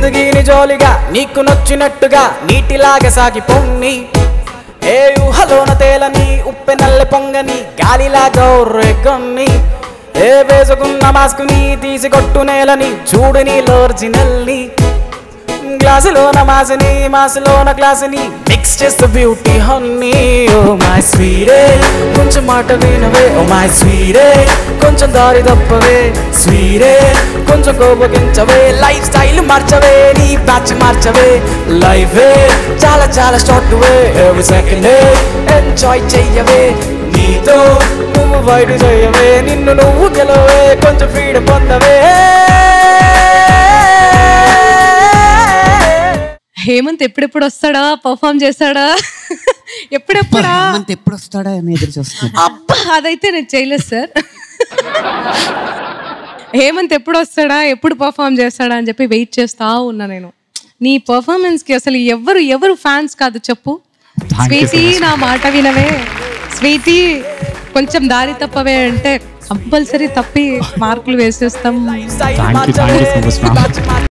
జిందగీని జోలిగా నీకు నచ్చినట్టుగా నీటిలాగా సాగి పొంగి ఏ ఊహలోన తేలని ఉప్పెనల్లె పొంగని గాలిలాగా రేగొన్ని ఏ వేసుకున్న మాస్కుని తీసి కొట్టు నేలని చూడు నీలో ఒరిజినల్ని గ్లాసులోన మాసని మాసులోన గ్లాసుని మిక్స్ చేస్తూ బ్యూటీ హన్నీ ఓ మై స్వీరే కొంచెం మాట వినవే ఓ మై స్వీరే కొంచెం దారి తప్పవే స్వీరే కొంచెం కోపగించవే లైఫ్ స్టైల్ మార్చవే నీ బ్యాచ్ మార్చవే లైఫ్ చాలా చాలా షార్ట్ వే ఎవ్రీ సెకండ్ ఎంజాయ్ చెయ్యవే నీతో నువ్వు బయట చెయ్యవే నిన్ను నువ్వు గెలవే కొంచెం ఫ్రీడమ్ పొందవే హేమంత్ ఎప్పుడెప్పుడు వస్తాడా పర్ఫామ్ చేస్తాడా ఎప్పుడెప్పుడా హేమంత్ ఎప్పుడు వస్తాడా అని ఎదురు చూస్తున్నాడు అబ్బా అదైతే నేను చేయలేదు సార్ హేమంత్ ఎప్పుడు వస్తాడా ఎప్పుడు పర్ఫామ్ చేస్తాడా అని చెప్పి వెయిట్ చేస్తా ఉన్నా నేను నీ పర్ఫార్మెన్స్ కి అసలు ఎవరు ఎవరు ఫ్యాన్స్ కాదు చెప్పు స్వీటీ నా మాట వినవే స్వీటీ కొంచెం దారి తప్పవే అంటే కంపల్సరీ తప్పి మార్కులు వేసేస్తాం style Thank you, thank you so much, ma'am. మార్చవే